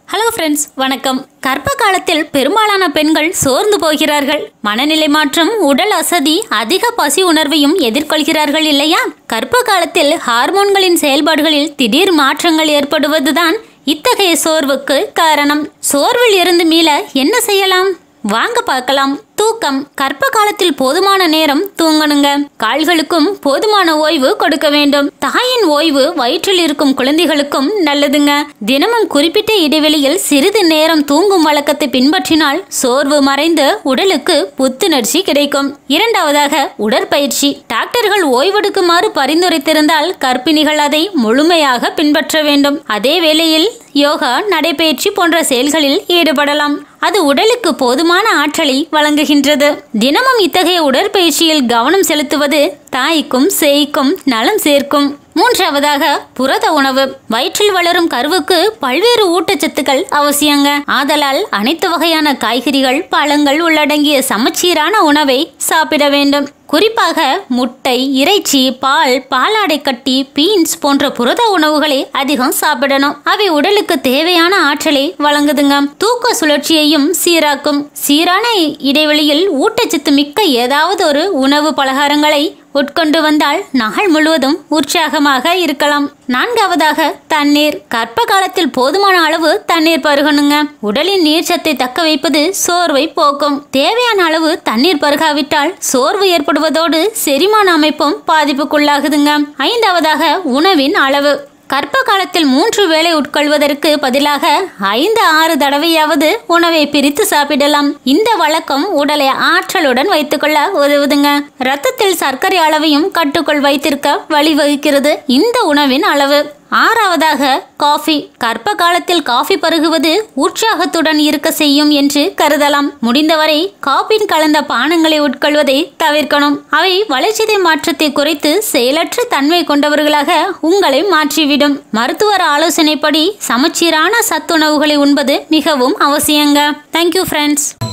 hello friends வணக்கம் கர்ப்ப காலத்தில் பெரும்பாலான பெண்கள் சோர்ந்து போகிறார்கள் மனநிலை மாற்றம் உடல் அசதி அதிக பசி உணர்வையும் எதிர்கொள்கிறார்கள் இல்லையா கர்ப்ப காலத்தில் ஹார்மோன்களின் செயல்பாடுகளில் திடீர் மாற்றங்கள் ஏற்படுவதுதான் இத்தகைய சோர்வுக்கு காரணம் சோர்வில் இருந்து மீள என்ன செய்யலாம் வாங்க பார்க்கலாம் தூக்கம் கர்ப்ப காலத்தில் போதுமான நேரம் தூங்கணுங்க கால்களுக்கும் போதுமான ஓய்வு கொடுக்க வேண்டும் தாயின் ஓய்வு வயிற்றில் இருக்கும் குழந்தைகளுக்கும் நல்லதுங்க தினமும் குறிப்பிட்ட இடைவெளியில் சிறிது நேரம் தூங்கும் வழக்கத்தை பின்பற்றினால் சோர்வு மறைந்து உடலுக்கு புத்துணர்ச்சி கிடைக்கும் இரண்டாவதாக உடற்பயிற்சி டாக்டர்கள் ஓய்வெடுக்குமாறு பரிந்துரைத்திருந்தால் கர்ப்பிணிகள் அதை முழுமையாக பின்பற்ற வேண்டும் அதே வேளையில் யோகா நடைபயிற்சி போன்ற செயல்களில் ஈடுபடலாம் அது உடலுக்கு போதுமான ஆற்றலை வழங்குகின்றது தினமும் இத்தகைய உடற்பயிற்சியில் கவனம் செலுத்துவது தாய்க்கும் சேய்க்கும் நலம் சேர்க்கும் மூன்றாவதாக புரத உணவு வயிற்றில் வளரும் கருவுக்கு பல்வேறு ஊட்டச்சத்துக்கள் அவசியங்க ஆதலால் அனைத்து வகையான காய்கறிகள் பழங்கள் உள்ளடங்கிய சமச்சீரான உணவை சாப்பிட வேண்டும் குறிப்பாக முட்டை இறைச்சி பால் பாலாடை கட்டி பீன்ஸ் போன்ற புரத உணவுகளை அதிகம் சாப்பிடணும் அவை உடலுக்கு தேவையான ஆற்றலை வழங்குதுங்க தூக்க சுழற்சியையும் சீராக்கும் சீரான இடைவெளியில் ஊட்டச்சத்து மிக்க ஏதாவது ஒரு உணவு பலகாரங்களை உட்கொண்டு வந்தால் நாள் முழுவதும் உற்சாகமாக இருக்கலாம் நான்காவதாக தண்ணீர் கர்ப்ப காலத்தில் போதுமான அளவு தண்ணீர் பருகணுங்க உடலின் நீர்ச்சத்தை தக்க வைப்பது சோர்வை போக்கும் தேவையான அளவு தண்ணீர் பருகாவிட்டால் சோர்வு ஏற்படுவதோடு செரிமான அமைப்பும் பாதிப்புக்குள்ளாகுதுங்க ஐந்தாவதாக உணவின் அளவு கர்ப்ப காலத்தில் மூன்று வேளை உட்கொள்வதற்கு பதிலாக ஐந்து ஆறு தடவையாவது உணவை பிரித்து சாப்பிடலாம் இந்த வழக்கம் உடலை ஆற்றலுடன் வைத்துக்கொள்ள உதவுதுங்க ரத்தத்தில் சர்க்கரை அளவையும் கட்டுக்குள் வைத்திருக்க வழிவகுக்கிறது இந்த உணவின் அளவு ஆறாவதாக காஃபி கர்ப்ப காலத்தில் காஃபி பருகுவது உற்சாகத்துடன் இருக்க செய்யும் என்று கருதலாம் முடிந்தவரை காபின் கலந்த பானங்களை உட்கொள்வதை தவிர்க்கணும் அவை வளர்ச்சிதை மாற்றத்தை குறைத்து செயலற்ற தன்மை கொண்டவர்களாக உங்களை மாற்றிவிடும் மருத்துவர் ஆலோசனைப்படி சமச்சீரான சத்துணவுகளை உண்பது மிகவும் அவசியங்க தேங்க்யூ ஃப்ரெண்ட்ஸ்